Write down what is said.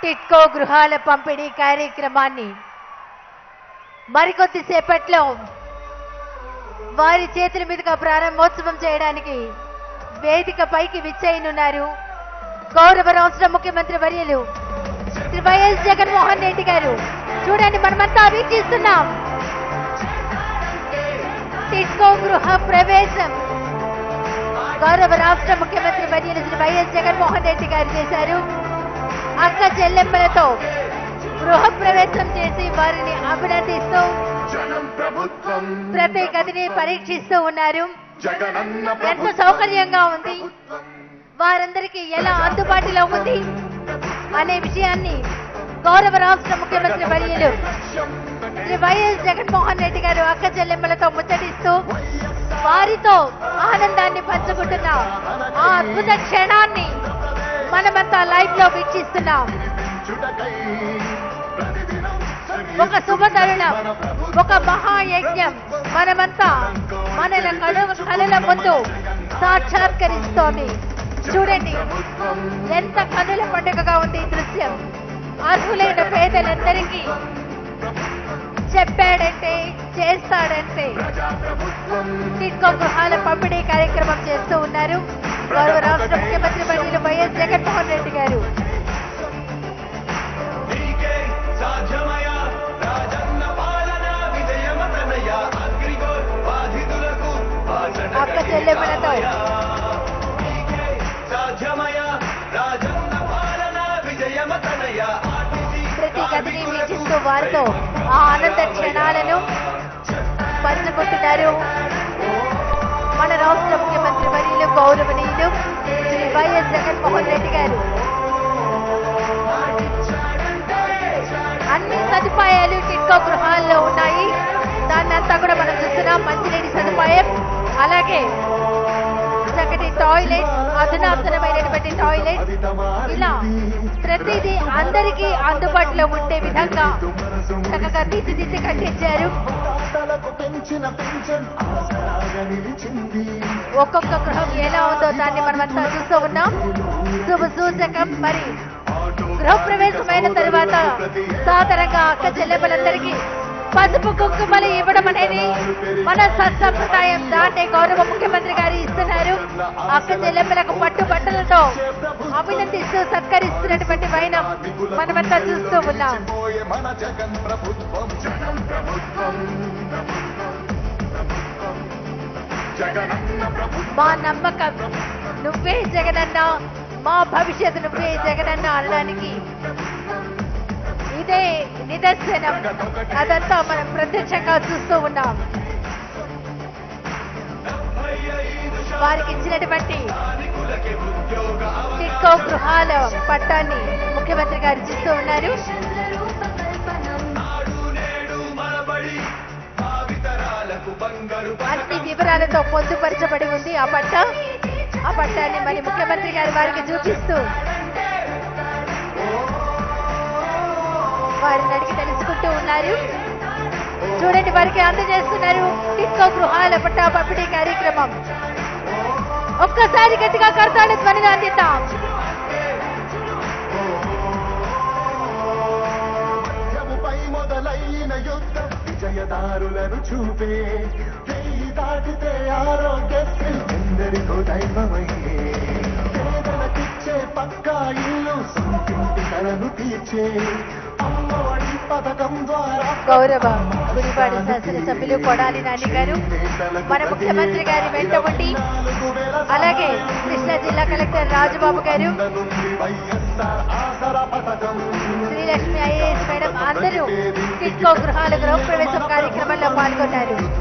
టిట్కో గృహాల పంపిణీ కార్యక్రమాన్ని మరికొద్ది సేపట్లో వారి చేతుల మీదుగా ప్రారంభోత్సవం చేయడానికి వేదిక పైకి విచ్చేయనున్నారు గౌరవ రాష్ట్ర ముఖ్యమంత్రి వర్యులు శ్రీ వైఎస్ జగన్మోహన్ రెడ్డి గారు చూడండి మనమంతా వీక్షిస్తున్నాం టిట్కో గృహ ప్రవేశం గౌరవ రాష్ట్ర ముఖ్యమంత్రి వర్యులు శ్రీ వైఎస్ జగన్మోహన్ రెడ్డి గారు చేశారు అక్క చెల్లెమ్మలతో గృహ ప్రవేశం చేసి వారిని అభినందిస్తూ జనం ప్రభుత్వం ప్రతి గదిని పరీక్షిస్తూ ఉన్నారు జగనన్న ఎంత ప్రభుత్వం సౌకర్యంగా ఉంది వారందరికీ ఎలా అందుబాటులో ఉంది అనే విషయాన్ని గౌరవ రాష్ట్ర ముఖ్యమంత్రి వర్యులు శ్రీ వైఎస్ జగన్మోహన్ రెడ్డి గారు అక్క చెల్లెమ్మలతో ముచ్చటిస్తూ వారితో ఆనందాన్ని పంచుకుంటున్న ఆ అద్భుత క్షణాన్ని మనమంతా లైవ్ లో వీక్షిస్తున్నాం చుటకై ప్రతిదినం ఒక శుభతరుణం ఒక మహాయజ్ఞం మనమంతా మన కళ కళల ముందు సాక్షాత్కరిస్తోంది చూడండి ఎంత కనుల పండుగగా ఉంది ఈ దృశ్యం అర్హులైన పేదలందరికీ చెప్పాడంటే చేస్తాడంటే టిట్కో గృహాల పంపిణీ కార్యక్రమం చేస్తూ ఉన్నారు గౌరవ రాష్ట్ర ముఖ్యమంత్రి వర్యులు వైఎస్ జగన్మోహన్ రెడ్డి గారు నీకే సాధ్యమయ రాజన్న పాలన విజయమతనయ అగ్రిగోల్ బాధితులకు భాషణ అక్క చెల్లెమ్మలతో నీకే సాధ్యమయ రాజన్న పాలన విజయమతనయ ఆర్టీసీ ప్రతి గదిని వీక్షిస్తూ వారితో ఆ ఆనంద క్షణాలను పంచుకుంటున్నారు మన రాష్ట్ర ముఖ్యమంత్రి వర్యులు గౌరవనీయులు శ్రీ వైఎస్ జగన్మోహన్ రెడ్డి గారు అన్ని సదుపాయాలు టిట్కో గృహాల్లో ఉన్నాయి దాన్నంతా కూడా మనం చూస్తున్నాం మంచినీటి సదుపాయం అలాగే చక్కటి టాయిలెట్ అధునాతనమైనటువంటి టాయిలెట్ ఇలా ప్రతిదీ అందరికీ అందుబాటులో ఉండే విధంగా చక్కగా తీర్చిదిద్ది కట్టించారు ఆటలకు పెంచిన పెన్షన్ ఆసరాగా నిలిచింది ఒక్కొక్క గృహం ఎలా ఉందో దాన్ని మనమంతా చూస్తూ ఉన్నాం శుభ సూచకం మరి గృహప్రవేశమైన తరువాత సాధారణంగా అక్క చెల్లెమ్మలందరికీ పసుపు కుంకుమలు ఇవ్వడం అనేది మన సత్సంప్రదాయం దాన్ని గౌరవ ముఖ్యమంత్రి గారు ఇస్తున్నారు అక్క చెల్లెమ్మలకు పట్టు బట్టలతో అభినందిస్తూ సత్కరిస్తున్నటువంటి వైనం మనమంతా చూస్తూ ఉన్నాం పోయే మన జగన్ ప్రభుత్వం జగన్ ప్రభుత్వం జగనన్న ప్రభుత్వం మా నమ్మకం నువ్వే జగనన్న మా భవిష్యత్తు నువ్వే జగనన్న అనడానికి ఇదే నిదర్శనం అదంతా మనం ప్రత్యక్షంగా చూస్తూ ఉన్నాం వారికి ఇచ్చినటువంటి టిట్కో గృహాల పట్టాన్ని ముఖ్యమంత్రి గారు చూస్తూ ఉన్నారు నాడు నేడు మనబడి భావితరాలకు బంగారు అన్ని వివరాలతో పొందుపరచబడి ఉంది ఆ పట్ట ఆ పట్టాన్ని మరి ముఖ్యమంత్రి గారు వారికి చూపిస్తూ వారిని అడిగి తెలుసుకుంటూ ఉన్నారు చూడండి వారికి అందజేస్తున్నారు టిక్కో గృహాల పట్టా పంపిణీ కార్యక్రమం ఒక్కసారి గట్టిగా కడతాడు ధ్వనిని అందిద్దాం మద్యముపై మొదలైన యుద్ధం విజయదారులను చూపే వెయ్యి దాటితే ఆరోగ్యశ్రీ ఎందరికో దైవమయ్యే పేదలకిచ్చే పక్కా ఇల్లు సొంతింటి కలను తీర్చే అమ్మఒడి పథకం ద్వారా గౌరవ గుడివాడి శాసనసభ్యులు కొడాలి నాని గారు మన ముఖ్యమంత్రి గారి వెంట ఉండి అలాగే కృష్ణా జిల్లా కలెక్టర్ రాజుబాబు గారు నుండి వైఎస్ఆర్ ఆసరా పథకం శ్రీలక్ష్మి ఐఏఎస్ మేడం అందరూ టిట్కో గృహాల గృహప్రవేశం కార్యక్రమంలో పాల్గొన్నారు